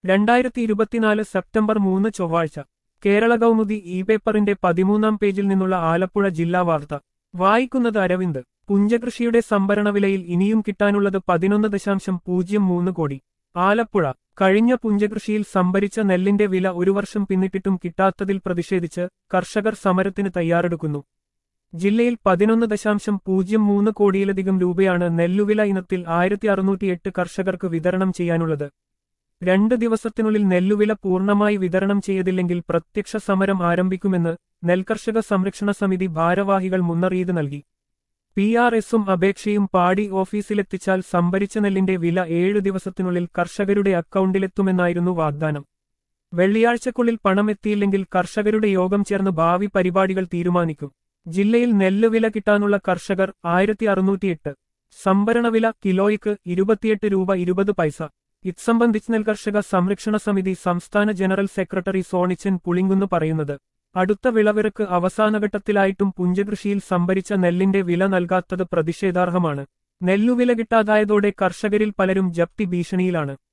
രണ്ടായിരത്തി ഇരുപത്തിനാല് സെപ്റ്റംബർ മൂന്ന് ചൊവ്വാഴ്ച കേരള കൗമുദി ഇ പേപ്പറിന്റെ പതിമൂന്നാം പേജിൽ നിന്നുള്ള ആലപ്പുഴ ജില്ലാ വാർത്ത വായിക്കുന്നത് അരവിന്ദ് പുഞ്ചകൃഷിയുടെ സംഭരണ വിലയിൽ ഇനിയും കിട്ടാനുള്ളത് പതിനൊന്ന് ദശാംശം പൂജ്യം മൂന്ന് കോടി ആലപ്പുഴ കഴിഞ്ഞ പുഞ്ചകൃഷിയിൽ സംഭരിച്ച നെല്ലിന്റെ വില ഒരു വർഷം പിന്നിട്ടിട്ടും കിട്ടാത്തതിൽ പ്രതിഷേധിച്ച് കർഷകർ സമരത്തിന് തയ്യാറെടുക്കുന്നു ജില്ലയിൽ പതിനൊന്ന് ദശാംശം പൂജ്യം മൂന്ന് കോടിയിലധികം രൂപയാണ് നെല്ലുവില ഇനത്തിൽ ആയിരത്തി അറുന്നൂറ്റിയെട്ട് കർഷകർക്ക് വിതരണം ചെയ്യാനുള്ളത് രണ്ട് ദിവസത്തിനുള്ളിൽ നെല്ലുവില പൂർണ്ണമായി വിതരണം ചെയ്തില്ലെങ്കിൽ പ്രത്യക്ഷ സമരം ആരംഭിക്കുമെന്ന് നെൽകർഷക സംരക്ഷണ സമിതി ഭാരവാഹികൾ മുന്നറിയിപ്പ് നൽകി പി ആർ എസും അപേക്ഷയും പാടി ഓഫീസിലെത്തിച്ചാൽ സംഭരിച്ച നെല്ലിന്റെ വില ഏഴു ദിവസത്തിനുള്ളിൽ കർഷകരുടെ അക്കൗണ്ടിലെത്തുമെന്നായിരുന്നു വാഗ്ദാനം വെള്ളിയാഴ്ചക്കുള്ളിൽ പണമെത്തിയില്ലെങ്കിൽ കർഷകരുടെ യോഗം ചേർന്ന് ഭാവി പരിപാടികൾ തീരുമാനിക്കും ജില്ലയിൽ നെല്ലുവില കിട്ടാനുള്ള കർഷകർ ആയിരത്തി അറുന്നൂറ്റിയെട്ട് സംഭരണവില കിലോയ്ക്ക് ഇരുപത്തിയെട്ട് രൂപ ഇരുപത് പൈസ ഇത്സംബന്ധിച്ച് നെൽകർഷക സംരക്ഷണ സമിതി സംസ്ഥാന ജനറൽ സെക്രട്ടറി സോണിച്ചൻ പുളിങ്കുന്ന് പറയുന്നത് അടുത്ത വിളവിറക്ക് അവസാനഘട്ടത്തിലായിട്ടും പുഞ്ചകൃഷിയിൽ സംഭരിച്ച നെല്ലിന്റെ വില നൽകാത്തത് പ്രതിഷേധാർഹമാണ് നെല്ലുവില കിട്ടാതായതോടെ കർഷകരിൽ പലരും ജപ്തി ഭീഷണിയിലാണ്